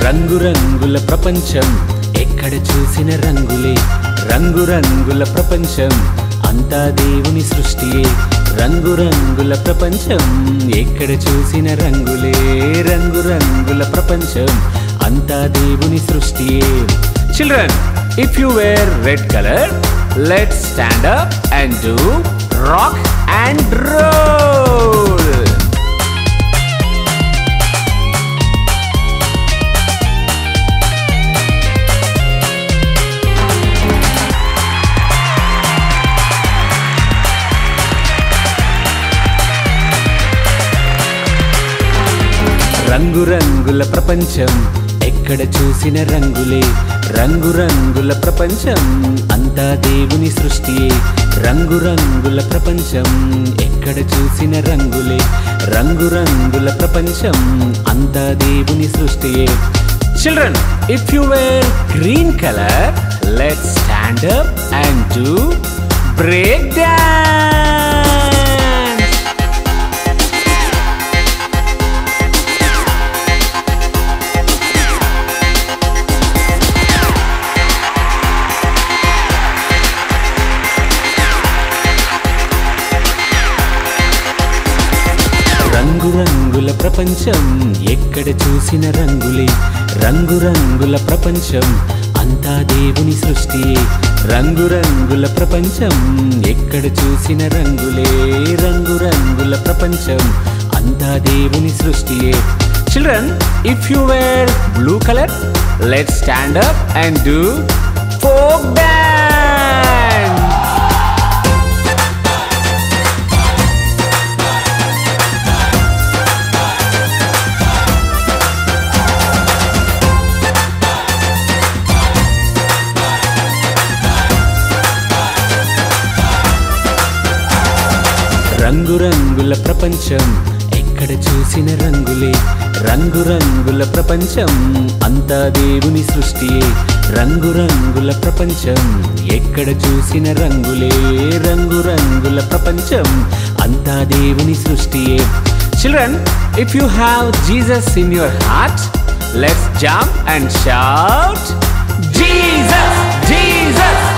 రంగురంగుల ప్రపంచం ఎక్కడ చూసిన రంగులే రంగురంగుల ప్రపంచం అంతా దేవుని సృష్టియే రంగురంగుల ప్రపంచం ఎక్కడ చూసిన రంగులే రంగురంగుల ప్రపంచం అంతా దేవుని సృష్టియే children if you wear red colour let stand up and do rock and roll రంగురంగుల ప్రపంచం ఎక్కడ చూసిన రంగులే రంగురంగుల ప్రపంచం అంతా దేవుని సృష్టియే రంగురంగుల ప్రపంచం ఎక్కడ చూసిన రంగులే రంగురంగుల ప్రపంచం అంతా దేవుని సృష్టియే children if you wear green colour let stand up and do break dance రంగురంగుల ప్రపంచం ఎక్కడ చూసిన రంగులే రంగురంగుల ప్రపంచం అంతా దేవుని సృష్టియే రంగురంగుల ప్రపంచం ఎక్కడ చూసిన రంగులే రంగురంగుల ప్రపంచం అంతా దేవుని సృష్టియే children if you wear blue colour let stand up and do folk dance రంగురంగుల ప్రపంచం ఎక్కడ చూసిన రంగులే రంగురంగుల ప్రపంచం అంతా దేవుని సృష్టియే రంగురంగుల ప్రపంచం ఎక్కడ చూసిన రంగులే రంగురంగుల ప్రపంచం అంతా దేవుని సృష్టియే children if you have Jesus in your heart let's jump and shout Jesus Jesus